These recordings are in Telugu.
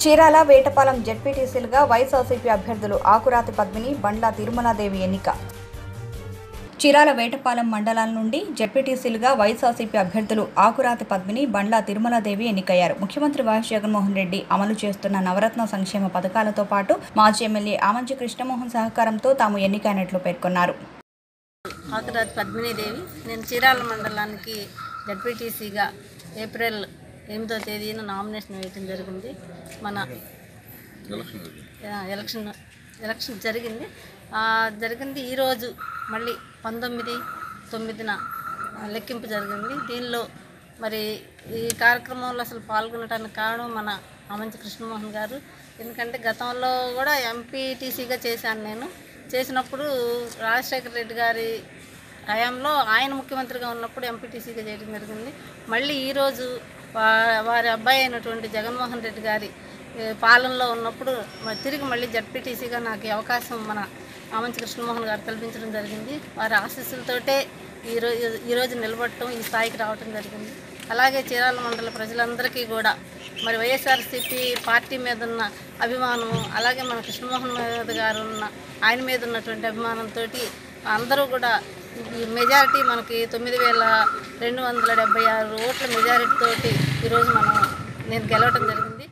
చీరాల వేటపాలెం జెడ్పీటీసీలుగా వైఎస్ఆర్సీపీ అభ్యర్థులు ఆకురాతి పద్మిని బండ్ల తిరుమలాదేవి ఎన్నిక చీరాల వేటపాలెం మండలాల నుండి జెడ్పీటీసీలుగా వైఎస్ఆర్సీపీ అభ్యర్థులు ఆకురాతి పద్మిని బండ్ల తిరుమలాదేవి ఎన్నికయ్యారు ముఖ్యమంత్రి వైఎస్ జగన్మోహన్ రెడ్డి అమలు చేస్తున్న నవరత్న సంక్షేమ పథకాలతో పాటు మాజీ ఎమ్మెల్యే ఆమంచి కృష్ణమోహన్ సహకారంతో తాము ఎన్నికైనట్లు పేర్కొన్నారు ఆకురాతి పద్మినీదేవి నేను చీరాల మండలానికి జడ్పీటీసీగా ఏప్రిల్ ఎనిమిదో తేదీన నామినేషన్ వేయటం జరిగింది మన ఆ, ఎలక్షన్ ఎలక్షన్ జరిగింది ఆ, జరిగింది ఈరోజు మళ్ళీ పంతొమ్మిది తొమ్మిదిన ఆ, లెక్కింపు జరిగింది దీనిలో మరి ఈ కార్యక్రమంలో అసలు పాల్గొనడానికి కారణం మన అమంచి కృష్ణమోహన్ గారు ఎందుకంటే గతంలో కూడా ఎంపీటీసీగా చేశాను నేను చేసినప్పుడు రాజశేఖర రెడ్డి గారి హయాంలో ఆయన ముఖ్యమంత్రిగా ఉన్నప్పుడు ఎంపీటీసీగా చేయడం జరిగింది మళ్ళీ ఈరోజు వా- వారి అబ్బాయి అయినటువంటి జగన్మోహన్ రెడ్డి గారి ఏ, పాలనలో ఉన్నప్పుడు మరి తిరిగి మళ్ళీ జడ్పీటీసీగా నాకు ఈ అవకాశం మన ఆమంచి కృష్ణమోహన్ గారు కల్పించడం జరిగింది వారి ఆశీస్సులతోటే ఈరోజు ఈరోజు నిలబడటం ఈ స్థాయికి రావటం జరిగింది అలాగే చీరాల మండల ప్రజలందరికీ కూడా మరి వైఎస్ఆర్సీపీ పార్టీ మీద ఉన్న అభిమానము అలాగే మన కృష్ణమోహన్ మీద గారు ఉన్న ఆయన మీద ఉన్నటువంటి అభిమానంతో అందరూ కూడా ఈ మెజారిటీ మనకి తొమ్మిది వేల రెండు వందల డెబ్బై ఆరు ఓట్ల మెజారిటీ తోటి ఈరోజు మనం నేను గెలవటం జరిగింది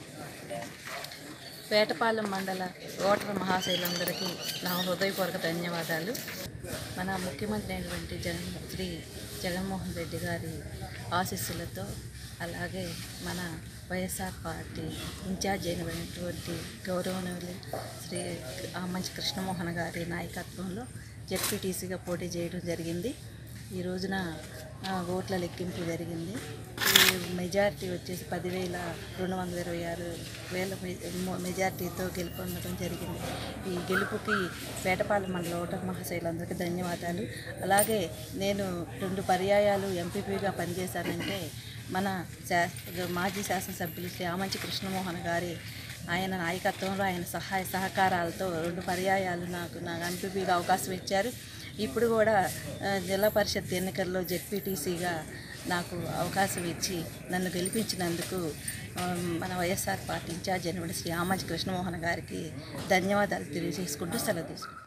వేటపాలెం మండల ఓటర్ మహాశైలందరికీ నా హృదయపూర్వక ధన్యవాదాలు మన ముఖ్యమంత్రి అయినటువంటి జగన్ శ్రీ జగన్మోహన్ రెడ్డి గారి ఆశీస్సులతో అలాగే మన వైఎస్ఆర్ పార్టీ ఇన్ఛార్జ్ అయినటువంటి గౌరవనీయులు శ్రీ మంచి కృష్ణమోహన్ గారి నాయకత్వంలో జెడ్పీటీసీగా పోటీ చేయడం జరిగింది ఈ రోజున ఆ, ఓట్ల లెక్కింపు జరిగింది ఈ మెజారిటీ వచ్చేసి పదివేల రెండు వందల ఇరవై ఆరు వేల మె- మొ- మెజారిటీతో గెలుపొందడం జరిగింది ఈ గెలుపుకి వేటపాలెం మండల ఓటర్ మహాశైలందరికీ ధన్యవాదాలు అలాగే నేను రెండు పర్యాయాలు ఎంపీపీగా పనిచేశానంటే మన శాస్ మాజీ శాసనసభ్యులు శ్రీ ఆమంచి కృష్ణమోహన్ గారి ఆయన నాయకత్వంలో ఆయన సహాయ సహకారాలతో రెండు పర్యాయాలు నాకు నాకు ఎంపీపీగా అవకాశం ఇచ్చారు ఇప్పుడు కూడా ఆ, జిల్లా పరిషత్ ఎన్నికల్లో జెడ్పీటీసీగా నాకు అవకాశం ఇచ్చి నన్ను గెలిపించినందుకు ఆ, మన వైఎస్ఆర్ పార్టీ ఇన్ఛార్జ్ అయినటువంటి శ్రీ ఆమంచి కృష్ణమోహన్ గారికి ధన్యవాదాలు తెలియజేసుకుంటూ సెలవు తీసుకుంటాను